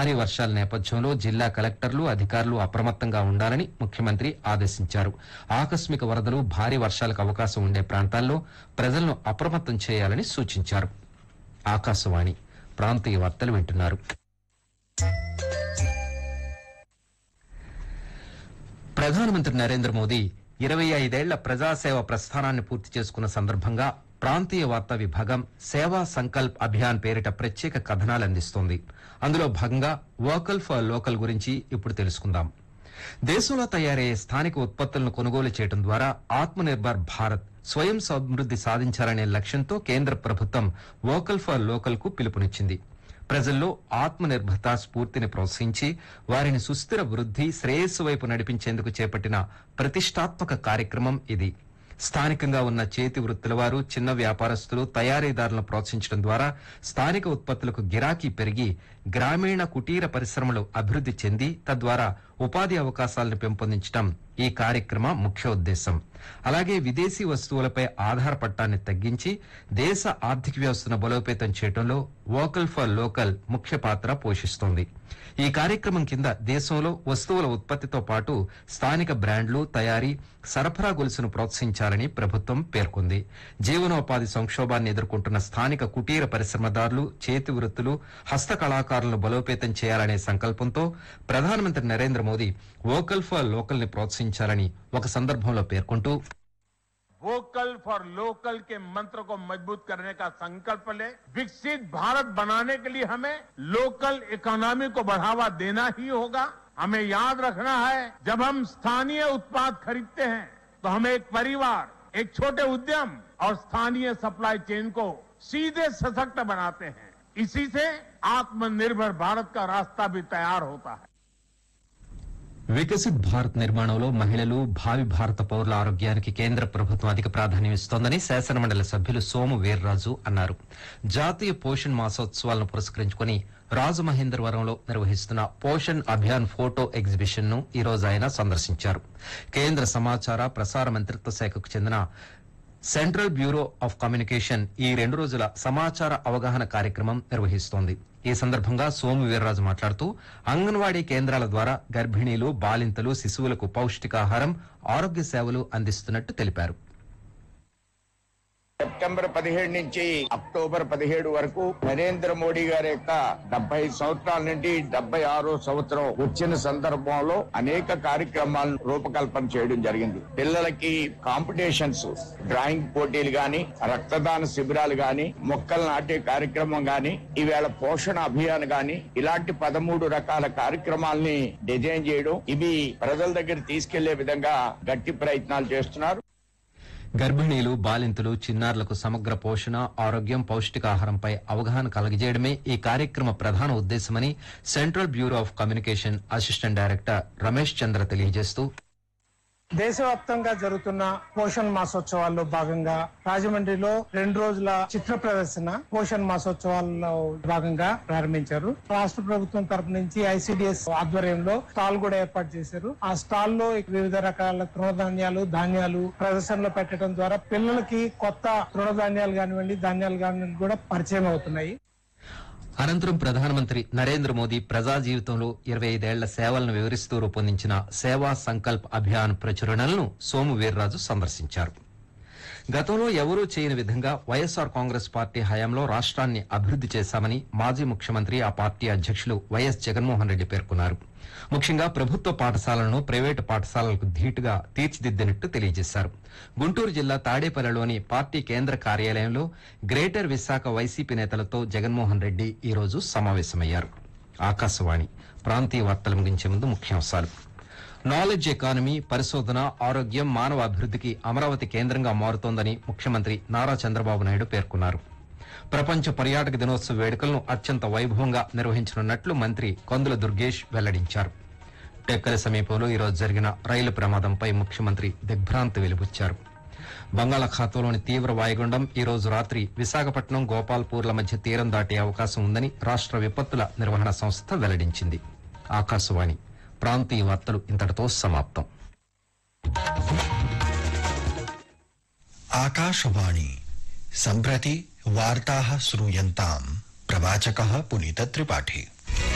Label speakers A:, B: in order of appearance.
A: భారీ వర్షాల నేపథ్యంలో జిల్లా కలెక్టర్లు అధికారులు అప్రమత్తంగా ఉండాలని ముఖ్యమంత్రి ఆదేశించారు ఆకస్మిక వరదలు భారీ వర్షాలకు అవకాశం ఉండే ప్రాంతాల్లో ప్రజలను అప్రమత్తం చేయాలని సూచించారు ఆకాశవాణి ప్రాంతీయ వార్తలు వింటున్నారు ప్రధానమంత్రి నరేంద్ర మోదీ ఇరవై ఐదేళ్ల ప్రజాసేవ ప్రస్థానాన్ని పూర్తి చేసుకున్న సందర్భంగా ప్రాంతీయ వార్తా విభాగం సేవా సంకల్ప్ అభియాన్ పేరిట ప్రత్యేక కథనాలు అందిస్తోంది అందులో భాగంగా వోకల్ ఫర్ లోకల్ గురించి ఇప్పుడు తెలుసుకుందాం దేశంలో తయారయ్యే స్థానిక ఉత్పత్తులను కొనుగోలు చేయడం ద్వారా ఆత్మనిర్భర్ భారత్ స్వయం సమృద్ది సాధించాలనే లక్ష్యంతో కేంద్ర ప్రభుత్వం వోకల్ ఫర్ లోకల్ కు పిలుపునిచ్చింది ప్రజల్లో ఆత్మనిర్భరత స్ఫూర్తిని ప్రోత్సహించి వారిని సుస్థిర వృద్ధి శ్రేయస్సు వైపు నడిపించేందుకు చేపట్టిన ప్రతిష్టాత్మక కార్యక్రమం ఇది స్థానికంగా ఉన్న చేతి వృత్తుల వారు చిన్న వ్యాపారస్తులు తయారీదారులను ప్రోత్సహించడం ద్వారా స్థానిక ఉత్పత్తులకు గిరాకీ పెరిగి గ్రామీణ కుటీర పరిశ్రమలు అభివృద్ది చెంది తద్వారా ఉపాధి అవకాశాలను పెంపొందించడం ఈ కార్యక్రమ ముఖ్య ఉద్దేశం అలాగే విదేశీ వస్తువులపై ఆధారపడటాన్ని తగ్గించి దేశ ఆర్థిక వ్యవస్థను బలోపేతం చేయడంలో వోకల్ ఫర్ లోకల్ ముఖ్య పాత్ర పోషిస్తోంది ఈ కార్యక్రమం కింద దేశంలో వస్తువుల ఉత్పత్తితో పాటు స్థానిక బ్రాండ్లు తయారీ సరఫరా గొలుసును ప్రోత్సహించాలని ప్రభుత్వం పేర్కొంది జీవనోపాధి సంక్షోభాన్ని ఎదుర్కొంటున్న స్థానిక కుటీర పరిశ్రమదారులు చేతి వృత్తులు హస్త కళాకారులను బలోపేతం చేయాలనే సంకల్పంతో ప్రధానమంత్రి Narendra Modi vocal for local ని ప్రోత్సహించాలని ఒక సందర్భంలో పేర్కొంటూ
B: वोकल फॉर लोकल के मंत्र को मजबूत करने का संकल्प ले विकसित भारत बनाने के लिए हमें लोकल इकोनॉमी को बढ़ावा देना ही होगा हमें याद रखना है जब हम स्थानीय उत्पाद खरीदते हैं तो हम एक परिवार एक छोटे उद्यम और स्थानीय सप्लाई चेन को सीधे सशक्त बनाते हैं इसी से आत्मनिर्भर भारत का रास्ता भी तैयार होता है
A: వికసిత్ భారత్ నిర్మాణంలో మహిళలు భావి భారత పౌరుల ఆరోగ్యానికి కేంద్ర ప్రభుత్వం అధిక ప్రాధాన్యం ఇస్తోందని శాసనమండలి సభ్యులు సోము వీర్రాజు అన్నారు జాతీయ పోషణ్ మాసోత్సవాలను పురస్కరించుకుని రాజమహేంద్రవరంలో నిర్వహిస్తున్న పోషణ్ అభియాన్ ఫోటో ఎగ్జిబిషన్ ను ఈ రోజు ఆయన సందర్శించారు కేంద్ర సమాచార ప్రసార మంత్రిత్వ శాఖకు చెందిన సెంట్రల్ బ్యూరో ఆఫ్ కమ్యూనికేషన్ ఈ రెండు రోజుల సమాచార అవగాహన కార్యక్రమం నిర్వహిస్తోంది ఈ సందర్భంగా సోము వీర్రాజు మాట్లాడుతూ అంగన్వాడీ కేంద్రాల ద్వారా గర్భిణీలు బాలింతలు శిశువులకు పౌష్టికాహారం ఆరోగ్య సేవలు అందిస్తున్నట్టు తెలిపారు
C: సెప్టెంబర్ పదిహేడు నుంచి అక్టోబర్ పదిహేడు వరకు నరేంద్ర మోడీ గారి యొక్క డెబ్బై సంవత్సరాల నుండి డెబ్బై ఆరో సంవత్సరం వచ్చిన సందర్భంలో అనేక కార్యక్రమాలను రూపకల్పన చేయడం జరిగింది పిల్లలకి కాంపిటీషన్స్ డ్రాయింగ్ పోటీలు గాని రక్తదాన శిబిరాలు గాని మొక్కలు నాటే కార్యక్రమం గాని ఈవేళ పోషణ అభియాన్ గాని ఇలాంటి పదమూడు రకాల కార్యక్రమాల్ని డిజైన్ చేయడం ఇవి ప్రజల దగ్గర తీసుకెళ్లే విధంగా గట్టి ప్రయత్నాలు చేస్తున్నారు
A: గర్భిణీలు బాలింతలు చిన్నారులకు సమగ్ర పోషణ ఆరోగ్యం పౌష్టికాహారంపై అవగాహన కలగజేయడమే ఈ కార్యక్రమ ప్రధాన ఉద్దేశమని central bureau of communication assistant director Ramesh Chandra తెలియజేస్తూ
D: దేశవ్యాప్తంగా జరుగుతున్న పోషణ్ మాసోత్సవాల్లో భాగంగా రాజమండ్రిలో రెండు రోజుల చిత్ర ప్రదర్శన పోషణ్ మాసోత్సవాల్లో భాగంగా ప్రారంభించారు రాష్ట్ర ప్రభుత్వం తరపు నుంచి ఐసిడిఎస్ ఆధ్వర్యంలో స్టాల్ కూడా ఏర్పాటు చేశారు ఆ స్టాల్ లో వివిధ రకాల తృణధాన్యాలు ధాన్యాలు ప్రదర్శనలో పెట్టడం ద్వారా పిల్లలకి కొత్త తృణధాన్యాలు కానివ్వండి ధాన్యాలు కానివ్వండి కూడా పరిచయం అవుతున్నాయి
A: అనంతరం ప్రధానమంత్రి నరేంద్ర మోదీ ప్రజా జీవితంలో ఇరవై ఐదేళ్ల సేవలను వివరిస్తూ రూపొందించిన సేవా సంకల్ప్ అభియాన్ ప్రచురణలను సోము వీర్రాజు సందర్శించారు గతంలో ఎవరూ చేయని విధంగా వైఎస్ఆర్ కాంగ్రెస్ పార్టీ హయాంలో రాష్ట్రాన్ని అభివృద్ది చేశామని మాజీ ముఖ్యమంత్రి ఆ పార్టీ అధ్యక్షులు వైఎస్ జగన్మోహన్ రెడ్డి పేర్కొన్నారు ముఖ్యంగా ప్రభుత్వ పాఠశాలలను ప్రైవేటు పాఠశాలలకు ధీటుగా తీర్చిదిద్దినట్టు తెలియజేశారు గుంటూరు జిల్లా తాడేపల్లిలోని పార్టీ కేంద్ర కార్యాలయంలో గ్రేటర్ విశాఖ వైసీపీ నేతలతో జగన్మోహన్ రెడ్డి ఈ రోజు సమావేశమయ్యారు ఆకాశవాణి ప్రాంతీయ వార్తలు ముగించే ముందు ముఖ్యాంశాలు నాలెడ్జ్ ఎకానమీ పరిశోధన ఆరోగ్యం మానవ అభివృద్ధికి అమరావతి కేంద్రంగా మారుతోందని ముఖ్యమంత్రి నారా చంద్రబాబు నాయుడు పేర్కొన్నారు ప్రపంచ పర్యాటక దినోత్సవ వేడుకలను అత్యంత వైభవంగా నిర్వహించనున్నట్లు మంత్రి కందుల దుర్గేష్ వెల్లడించారు టెక్కల సమీపంలో ఈరోజు జరిగిన రైలు ప్రమాదంపై ముఖ్యమంత్రి దిగ్భ్రాంతి వెలిబుచ్చారు బంగాళాఖాతంలోని తీవ్ర వాయుగుండం ఈ రోజు రాత్రి విశాఖపట్నం గోపాల్పూర్ల మధ్య తీరం దాటే అవకాశం ఉందని రాష్ట్ర విపత్తుల నిర్వహణ సంస్థ వెల్లడించింది ఆకాశవాణి ప్రాంతీయ వార్తలు ఇంతటితో సమాప్తం
E: आकाशवाणी सम्प्रति वार्ताः श्रूयन्ताम् प्रवाचकः पुनीतत्रिपाठी